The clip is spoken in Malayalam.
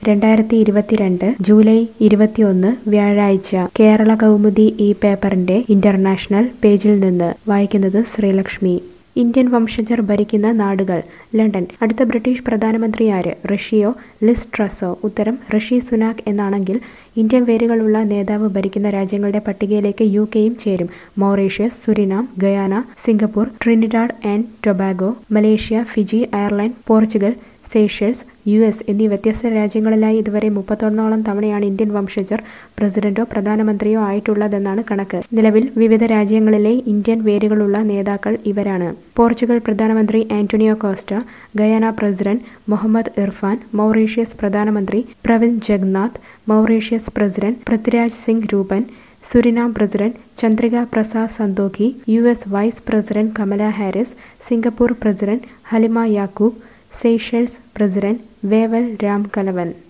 രണ്ടായിരത്തി ഇരുപത്തിരണ്ട് ജൂലൈ ഇരുപത്തിയൊന്ന് വ്യാഴാഴ്ച കേരള കൗമുദി ഈ പേപ്പറിന്റെ ഇന്റർനാഷണൽ പേജിൽ നിന്ന് വായിക്കുന്നത് ശ്രീലക്ഷ്മി ഇന്ത്യൻ വംശജർ ഭരിക്കുന്ന നാടുകൾ ലണ്ടൻ അടുത്ത ബ്രിട്ടീഷ് പ്രധാനമന്ത്രി ആര് റഷ്യയോ ലിസ് ട്രസോ ഉത്തരം ഋഷി സുനാക് എന്നാണെങ്കിൽ ഇന്ത്യൻ വേരുകളുള്ള നേതാവ് ഭരിക്കുന്ന രാജ്യങ്ങളുടെ പട്ടികയിലേക്ക് യു കെയും ചേരും Mauritius Suriname Guyana Singapore Trinidad and Tobago Malaysia Fiji Ireland Portugal Seychelles U S എന്നീ വ്യത്യസ്ത രാജ്യങ്ങളിലായി ഇതുവരെ മുപ്പത്തൊന്നോളം തവണയാണ് ഇന്ത്യൻ വംശജർ പ്രസിഡന്റോ പ്രധാനമന്ത്രിയോ ആയിട്ടുള്ളതെന്നാണ് കണക്ക് നിലവിൽ വിവിധ രാജ്യങ്ങളിലെ ഇന്ത്യൻ വേരുകളുള്ള നേതാക്കൾ ഇവരാണ് പോർച്ചുഗൽ പ്രധാനമന്ത്രി Antonio Costa Guyana president Mohamed Irfaan Mauritius പ്രധാനമന്ത്രി Pravind Jugnauth Mauritius president Prithviraj Singh Roopun Suriname president Chandrika Prasad Santokhi U S vice president Kamala Harris Singapore president Halima Yacob Seychelles president Wavel Ram കലവൻ